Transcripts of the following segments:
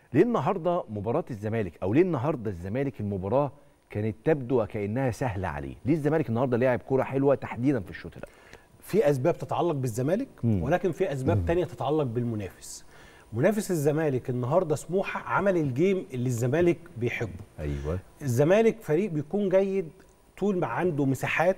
ليه النهارده مباراه الزمالك او ليه النهارده الزمالك المباراه كانت تبدو وكانها سهله عليه ليه الزمالك النهارده لعب كوره حلوه تحديدا في الشوط الاول في اسباب تتعلق بالزمالك ولكن في اسباب تانية تتعلق بالمنافس منافس الزمالك النهارده سموحه عمل الجيم اللي الزمالك بيحبه ايوه الزمالك فريق بيكون جيد طول ما عنده مساحات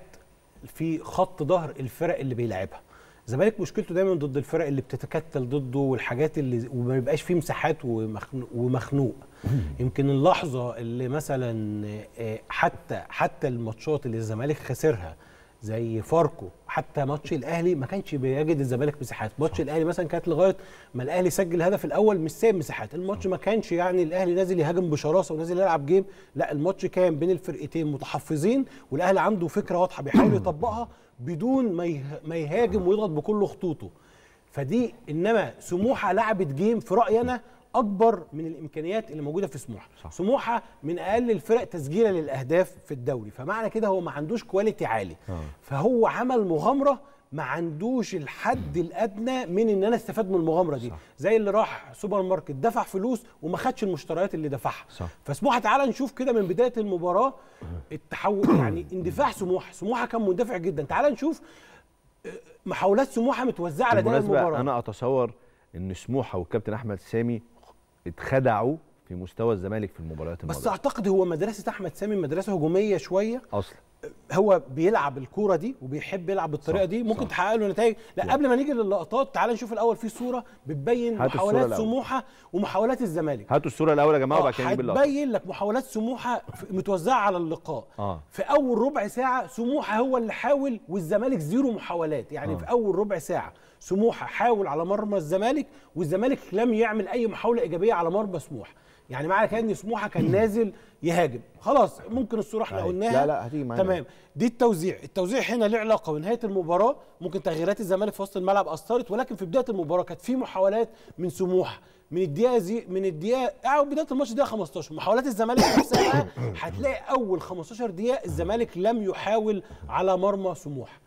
في خط ظهر الفرق اللي بيلعبها الزمالك مشكلته دايما ضد الفرق اللي بتتكتل ضده والحاجات اللي وما بيبقاش فيه مساحات ومخنوق, ومخنوق. يمكن اللحظه اللي مثلا آه، حتى حتى الماتشات اللي الزمالك خسرها زي فاركو حتى ماتش الاهلي ما كانش بيجد الزمالك مساحات ماتش الاهلي مثلا كانت لغايه ما الاهلي سجل الهدف الاول مش سايب مساحات الماتش ما كانش يعني الاهلي نازل يهاجم بشراسه ونازل يلعب جيم لا الماتش كان بين الفرقتين متحفظين والاهلي عنده فكره واضحه بيحاول يطبقها بدون ما يه- ما يهاجم ويضغط بكل خطوطه فدي انما سموحه لعبت جيم في رايي انا اكبر من الامكانيات اللي موجوده في سموحه صح. سموحه من اقل الفرق تسجيلا للاهداف في الدوري فمعنى كده هو ما عندوش كواليتي عالي فهو عمل مغامره ما عندوش الحد الادنى من ان انا استفاد من المغامره دي صح. زي اللي راح سوبر ماركت دفع فلوس وما خدش المشتريات اللي دفعها صح. فسموحه تعالى نشوف كده من بدايه المباراه التحول يعني اندفاع سموحه سموحه كان مندفع جدا تعالى نشوف آه، محاولات سموحه متوزعه على داير بالمناسبه المباراه انا اتصور ان سموحه والكابتن احمد سامي اتخدعوا في مستوى الزمالك في المباريات بس الماضيه اعتقد هو مدرسه احمد سامي مدرسه هجوميه شويه اصلا هو بيلعب الكوره دي وبيحب يلعب بالطريقه صح، دي ممكن صح. تحقق له نتائج لا قبل ما نيجي للقطات تعال نشوف الاول في صوره بتبين هات الصورة محاولات الأول. سموحه ومحاولات الزمالك هاتوا الصوره الاول يا جماعه وبعد كده نجيب اللقطه هتبين لك محاولات سموحه في- متوزعه على اللقاء اه في اول ربع ساعه سموحه هو اللي حاول والزمالك زيرو محاولات يعني آه. في اول ربع ساعه سموحه حاول على مرمى الزمالك والزمالك لم يعمل اي محاوله ايجابيه على مرمى سموحه يعني معنى كده ان سموحه كان نازل يهاجم خلاص ممكن الصوره احنا أيوة. قلناها لا، لا، هتيجي معانا. تمام دي التوزيع التوزيع هنا له علاقه بنهايه المباراه ممكن تغييرات الزمالك في وسط الملعب اثرت ولكن في بدايه المباراه كانت في محاولات من سموحه من الدقيقه زي من الدقيقه او بدايه الماتش دقيقه 15 محاولات الزمالك نفسها بقى هتلاقي اول 15 دقيقه الزمالك لم يحاول على مرمى سموحه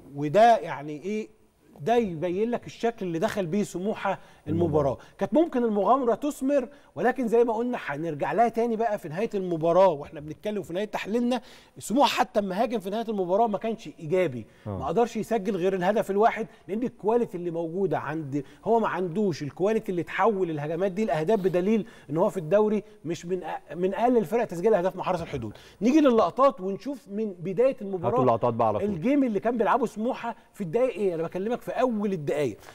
وده يعني ايه ده يبين لك الشكل اللي دخل بيه سموحه المباراه كانت ممكن المغامره تثمر ولكن زي ما قلنا هنرجع لها تاني بقى في نهايه المباراه واحنا بنتكلم في نهايه تحليلنا سموحه حتى اما هاجم في نهايه المباراه ما كانش ايجابي ما قدرش يسجل غير الهدف الواحد لان الكواليتي اللي موجوده عند هو ما عندوش الكواليتي اللي تحول الهجمات دي لاهداف بدليل ان هو في الدوري مش من أ- من اقل الفرق تسجيل اهداف مع حرس الحدود نيجي للقطات ونشوف من بدايه المباراه هاتوا اللقطات بقى على طول الجيم اللي كان بيلعبه سموحه في الدقايق ايه انا بكلمك في اول الدقايق